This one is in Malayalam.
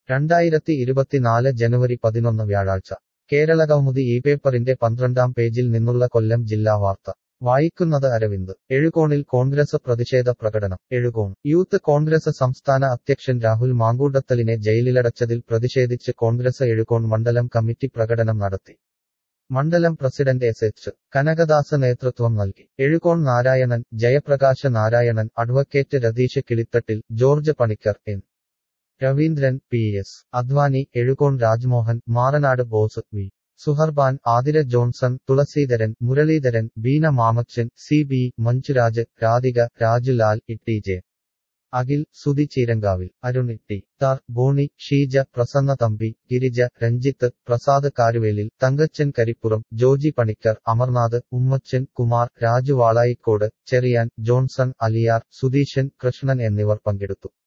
രണ്ടായിരത്തി ഇരുപത്തിനാല് ജനുവരി പതിനൊന്ന് വ്യാഴാഴ്ച കേരളകൗമുദി ഈ പേപ്പറിന്റെ പന്ത്രണ്ടാം പേജിൽ നിന്നുള്ള കൊല്ലം ജില്ലാ വാർത്ത വായിക്കുന്നത് അരവിന്ദ് എഴുകോണിൽ കോൺഗ്രസ് പ്രതിഷേധ പ്രകടനം എഴുകോൺ യൂത്ത് കോൺഗ്രസ് സംസ്ഥാന അധ്യക്ഷൻ രാഹുൽ മാങ്കൂട്ടത്തലിനെ ജയിലിലടച്ചതിൽ പ്രതിഷേധിച്ച് കോൺഗ്രസ് എഴുകോൺ മണ്ഡലം കമ്മിറ്റി പ്രകടനം നടത്തി മണ്ഡലം പ്രസിഡന്റ് എസ് എച്ച് കനകദാസ് നേതൃത്വം നൽകി Ezhukone Narayanan Jayaprakasha Narayanan advocate Ratheesh Kilithattil George Panicker N Raveendran P S Advani Ezhukone Rajmohan Maranadu Bose V Suharban Athira Johnson Thulaseedharan Muraleedharan Beena Mamachan C B Manjuraj Radhika Rajulal Itty J Akhil Sudhi Cheerankavil Arun Itty Thar Boney Sheeja Prasanna Thampi Girija Ranjith Prasad Karuvelil Thankachan Karippuram Joji Panicker Amarnath Ummachan Kumar Raju Valayikode Cheriyan Johnson Aliyar Sudheeshan Krishnan എന്നിവർ പങ്കെടുത്തു